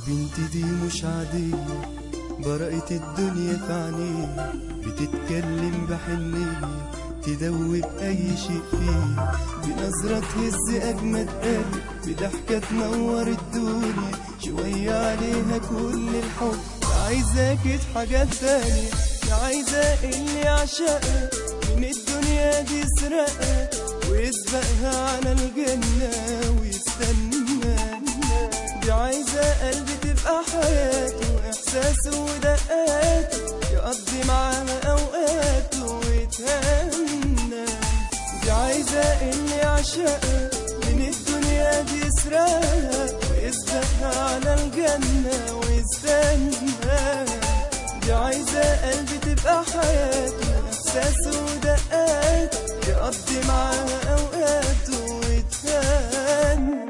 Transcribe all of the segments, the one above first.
بنتي دي مش عادية برقت الدنيا في عينيها بتتكلم بحنية تدوب أي شيء فيه بنظرة تهز أجمد قلب بضحكة تنور الدنيا شوية عليها كل الحب عايزاك حاجات تانية عايزة اللي عشقها من الدنيا دي يسرقها ويسبقها على الجنة ويستنى دي عايزة قلبي تبقى حياته وإحساسه ودقاته يقضي معاها أوقاته ويتهنى دي عايزة اللي يعشقها من الدنيا دي يسرقها ويسبقها على الجنة ويستنى دي عايزة قلبي تبقى حياته إحساسه ودقاته يقضي معاها أوقاته ويتهنى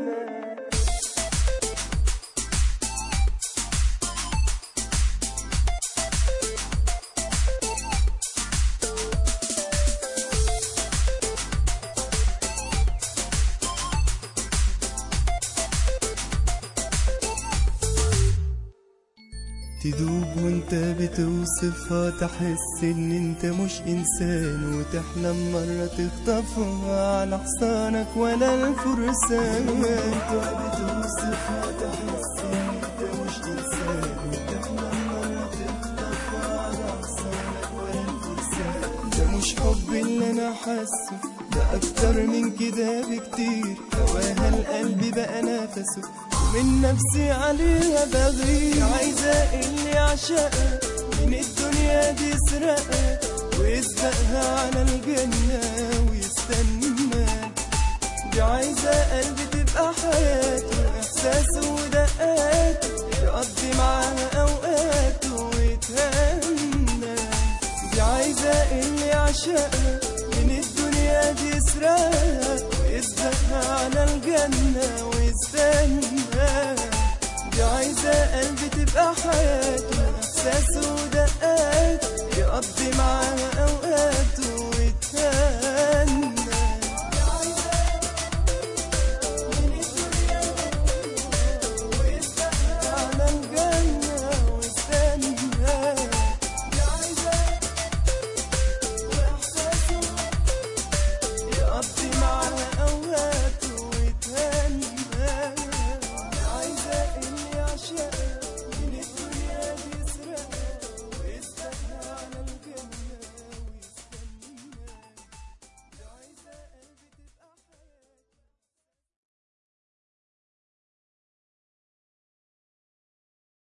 تدوب وانت بتوصفها تحس ان انت مش انسان وتحلم مرة تخطفها على حصانك ولا الفرسان وانت بتوصفها تحس ان انت مش انسان وتحلم مرة تخطفها على حصانك ولا الفرسان ده مش حب اللي انا حاسه ده اكتر من كده بكتير هواها القلب بقى نفسه من نفسي عليها بغير عايزة اللي عشقها من الدنيا دي يسرقها ويسبقها على الجنة ويستنى دي عايزة قلبي تبقى حياته إحساسه ودقاته يقضي معاها أوقاته ويتهنى دي عايزة اللي عشقها من الدنيا دي يسرقها ويسبقها على الجنة ويستنى دي عايزة قلبي تبقى حياته إحساسه ودقاته يقضي معاها أوقات